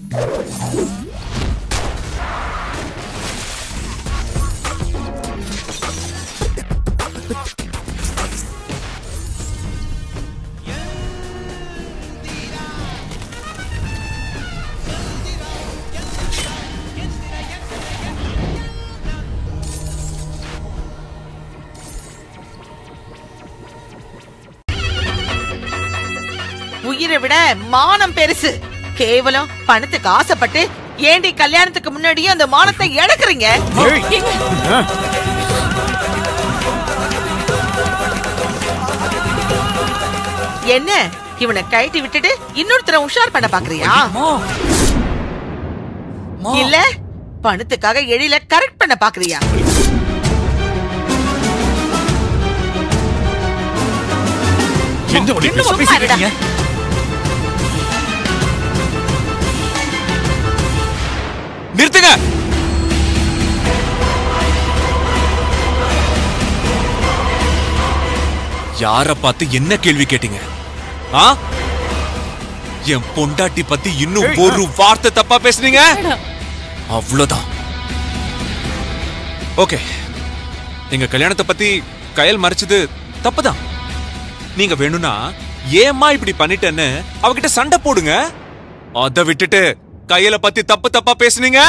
உயிரை விட மானம் பெருசு கேவலம் பணத்துக்கு ஆசைப்பட்டு ஏண்டி கல்யாணத்துக்கு முன்னாடியே அந்த மானத்தை இழக்குறீங்க என்ன இவனை கழட்டி விட்டுட்டு இன்னொருத்தரை உஷார் பண்ண பாக்குறியா இல்ல பணத்துக்காக எழில கரெக்ட் பண்ண பாக்குறியா என்ன வழி சும்மா பேசிட்டு இருடா. இருக்கீங்க நிறுத்துங்க யார பார்த்து என்ன கேள்வி கேட்டீங்க ஆ என் பொண்டாட்டி பத்தி இன்னும் ஒரு வார்த்தை தப்பா பேசுனீங்க அவ்வளவுதான் ஓகே எங்க கல்யாணத்தை பத்தி கயல் மறைச்சது தப்புதான் நீங்க வேணும்னா ஏம்மா இப்படி பண்ணிட்டேன்னு அவகிட்ட சண்டை போடுங்க அத விட்டுட்டு கையில பத்தி தப்பு தப்பா பேசுனீங்க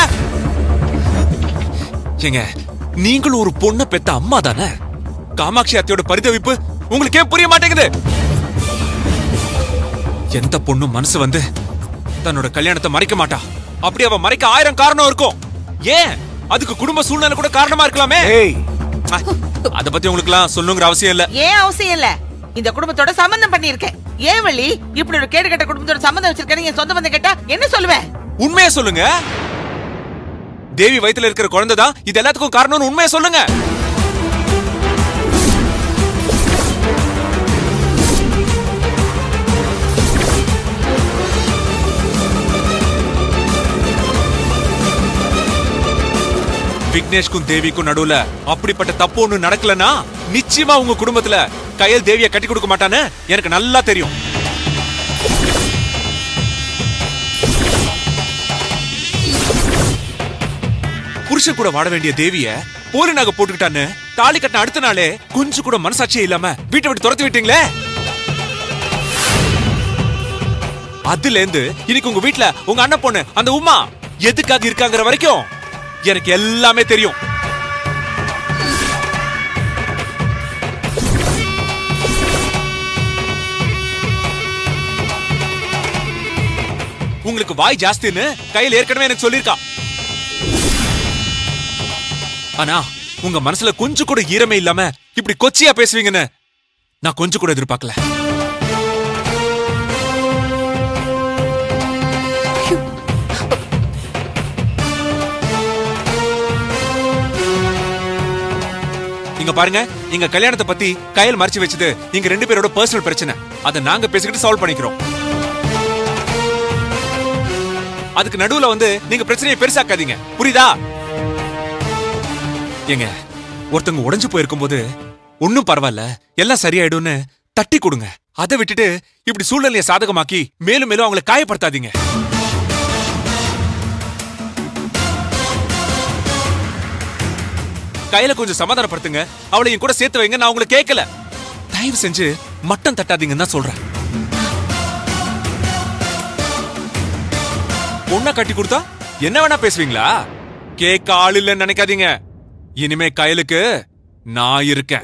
ஏங்க நீங்களும் ஒரு பொண்ணை பெத்த அம்மா தானே காமாட்சி அத்தையோட பரிதவிப்பு உங்களுக்கு ஏன் புரிய மாட்டேங்குது எந்த பொண்ணும் மனசு வந்து தன்னோட கல்யாணத்தை மறைக்க மாட்டா அப்படி அவ மறைக்க ஆயிரம் காரணம் இருக்கும் ஏன் அதுக்கு குடும்ப சூழ்நிலை கூட காரணமா இருக்கலாமே அஹ், அத பத்தி உங்களுக்கு எல்லாம் சொல்லணுங்கிற அவசியம் இல்ல ஏன் அவசியம் இல்ல இந்த குடும்பத்தோட சம்பந்தம் பண்ணிருக்கேன் ஏன் வள்ளி இப்படி ஒரு கேடு கட்ட குடும்பத்தோட சம்பந்தம் வச்சிருக்கேன்னு என் சொந்த பந்தம் கேட்டா என்ன சொல்லுவேன் உண்மையை சொல்லுங்க தேவி வயித்துல இருக்கிற குழந்தை தான் இது எல்லாத்துக்கும் காரணம்னு உண்மையை சொல்லுங்க விக்னேஷ்க்கும் தேவிக்கும் நடுவுல அப்படிப்பட்ட தப்பு ஒண்ணு நடக்கலனா நிச்சயமா உங்க குடும்பத்துல கயல் தேவிய கட்டி கொடுக்க மாட்டான்னு எனக்கு நல்லா தெரியும் புருஷன் கூட வாட வேண்டிய தேவிய போலி நகை போட்டுக்கிட்டான்னு தாலி கட்டின அடுத்த நாளே கொஞ்சம் கூட மனசாட்சியே இல்லாம வீட்டை விட்டு துரத்தி விட்டீங்களே அதுல இருந்து இன்னைக்கு உங்க வீட்ல உங்க அண்ணன் பொண்ணு அந்த உமா எதுக்காக இருக்காங்கிற வரைக்கும் எனக்கு எல்லாமே தெரியும் உங்களுக்கு வாய் ஜாஸ்தின்னு கையில் ஏற்கனவே எனக்கு சொல்லியிருக்கா ஆனா உங்க மனசுல கொஞ்சம் கூட ஈரமே இல்லாம இப்படி கொச்சியா பேசுவீங்கன்னு நான் கொஞ்சம் கூட எதிர்பார்க்கல இங்க பாருங்க எங்க கல்யாணத்தை பத்தி கையில் மறைச்சு வச்சது நீங்க ரெண்டு பேரோட பர்சனல் பிரச்சனை அதை நாங்க பேசிக்கிட்டு சால்வ் பண்ணிக்கிறோம் அதுக்கு நடுவுல வந்து நீங்க பிரச்சனையை பெருசாக்காதீங்க புரியுதா ஏங்க ஒருத்தவங்க உடைஞ்சு போயிருக்கும் போது ஒன்னும் பரவாயில்ல எல்லாம் சரியாயிடும்னு தட்டி கொடுங்க அதை விட்டுட்டு இப்படி சூழ்நிலையை சாதகமாக்கி மேலும் மேலும் அவங்களை காயப்படுத்தாதீங்க கையில கொஞ்சம் சமாதானப்படுத்துங்க அவளை என் கூட சேர்த்து வைங்க நான் உங்களை கேட்கல தயவு செஞ்சு மட்டம் தட்டாதீங்கன்னு தான் சொல்றேன் பொண்ணை கட்டி கொடுத்தா என்ன வேணா பேசுவீங்களா கேட்க ஆள் இல்லைன்னு நினைக்காதீங்க இனிமே கையலுக்கு நான் இருக்கேன்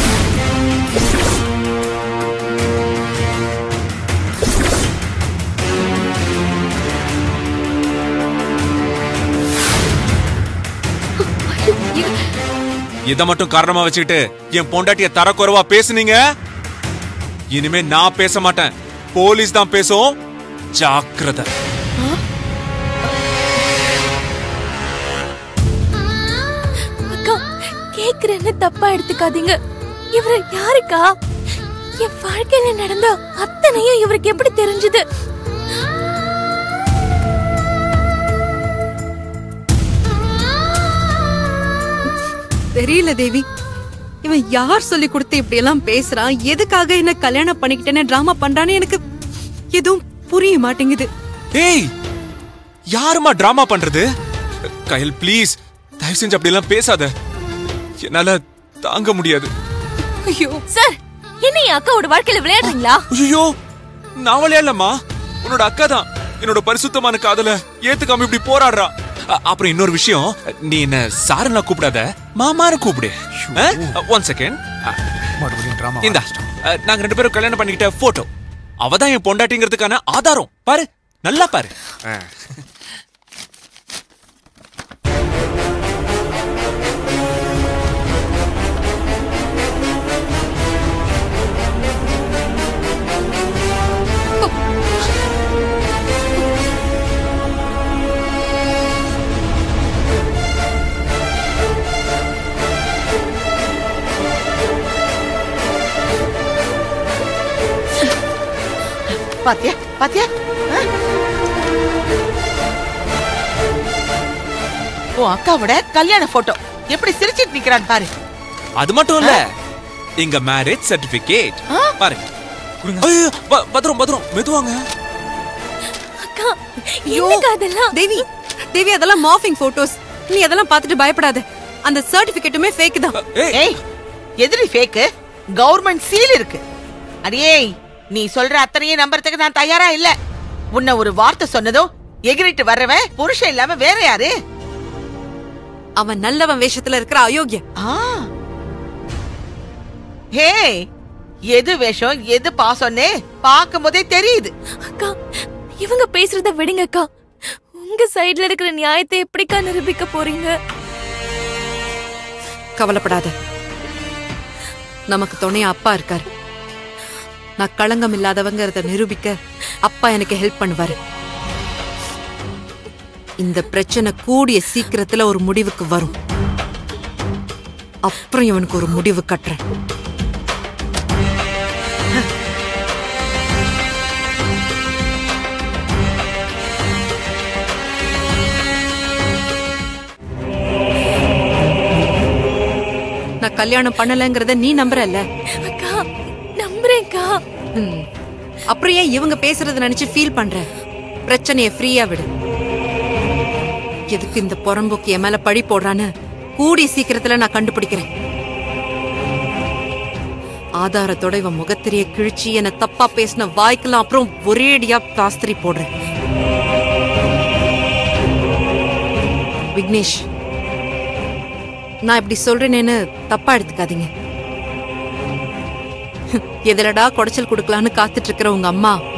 இத மட்டும் காரணமா வச்சுக்கிட்டு என் பொண்டாட்டிய தரக்குறைவா பேசுனீங்க இனிமே நான் பேச மாட்டேன் போலீஸ் தான் பேசும் ஜாக்கிரதை அக்கா கேக்குறேன்னு தப்பா எடுத்துக்காதீங்க இவரு யாருக்கா என் வாழ்க்கையில நடந்த அத்தனையும் இவருக்கு எப்படி தெரிஞ்சது தெரியல தேவி இவன் யார் சொல்லி கொடுத்து இப்படி எல்லாம் பேசுறான் எதுக்காக என்ன கல்யாணம் பண்ணிக்கிட்டேன்னு டிராமா பண்றான்னு எனக்கு எதுவும் புரிய மாட்டேங்குது ஏய் யாருமா டிராமா பண்றது கயல் ப்ளீஸ் தயவு செஞ்சு அப்படி எல்லாம் பேசாத என்னால தாங்க முடியாது ஐயோ சார் என்ன என் அக்காவோட வாழ்க்கையில விளையாடுறீங்களா ஐயோ நான் விளையாடலம்மா உன்னோட அக்கா தான் என்னோட பரிசுத்தமான காதல ஏத்துக்காம இப்படி போராடுறா அ- அப்புறம் இன்னொரு விஷயம் நீ என்ன சாருன்னா கூப்பிடாத மாமான்னு கூப்பிடு ஒன் செகண்ட் மறுபடியும் டிராமா இந்தா அ, நாங்க ரெண்டு பேரும் கல்யாணம் பண்ணிக்கிட்ட போட்டோ அவ தான் என் பொண்டாட்டிங்கிறதுக்கான ஆதாரம் பாரு நல்லா பாரு பாத்தியா பாத்தியா ஆ? உன் அக்காவோட கல்யாண போட்டோ எப்படி சிரிச்சிட்டு நிக்கிறான் பாரு அது மட்டும் இல்ல எங்க மேரேஜ் சர்டிபிகேட் ஆ? பாரு ஐயோ, ப- பத்திரம் பத்திரம் மெதுவாங்க அக்கா என்னக்கா அதெல்லாம் தேவி தேவி அதெல்லாம் மார்ஃபிங் போட்டோஸ் நீ அதெல்லாம் பார்த்துட்டு பயப்படாத அந்த சர்டிபிகேட்டுமே ஃபேக் தான் ஏய் ஏய் எதிரி ஃபேக்கு கவர்மெண்ட் சீல் இருக்கு அடியே நீ சொல்ற அத்தனையும் நம்புறதுக்கு நான் தயாரா இல்ல உன்னை ஒரு வார்த்தை சொன்னதும் எகிரிட்டு வர்றவன் புருஷன் இல்லாம வேற யாரு அவன் நல்லவன் வேஷத்துல இருக்கிற அயோக்கிய ஆ ஹே எது வேஷம் எது பாசம்னு பார்க்கும் போதே தெரியுது அக்கா இவங்க பேசுறத விடுங்க அக்கா உங்க சைடுல இருக்கிற நியாயத்தை எப்படிக்கா நிரூபிக்க போறீங்க கவலைப்படாத நமக்கு துணையா அப்பா இருக்காரு நான் களங்கம் இல்லாதவங்கிறத நிரூபிக்க அப்பா எனக்கு ஹெல்ப் பண்ணுவாரு இந்த பிரச்சனை கூடிய சீக்கிரத்துல ஒரு முடிவுக்கு வரும் அப்புறம் இவனுக்கு ஒரு முடிவு கட்டுறேன் நான் கல்யாணம் பண்ணலங்கிறத நீ நம்புறல்ல அக்கா நம்புறேன்க்கா ம். அப்புறம் ஏன் இவங்க பேசுறத நினைச்சு ஃபீல் பண்ற பிரச்சனைய ஃப்ரீயா விடு எதுக்கு இந்த புறம்போக்கு என் மேல பழி போடுறான்னு கூடிய சீக்கிரத்துல நான் கண்டுபிடிக்கிறேன் ஆதாரத்தோட இவன் முகத்திரிய கிழிச்சு என்ன தப்பா பேசின வாய்க்கெல்லாம் அப்புறம் ஒரேடியா பிளாஸ்திரி போடுறேன் விக்னேஷ் நான் இப்படி சொல்றேனேன்னு தப்பா எடுத்துக்காதீங்க எதிலடா குடைச்சல் கொடுக்கலான்னு காத்துட்டு இருக்கிற உங்க அம்மா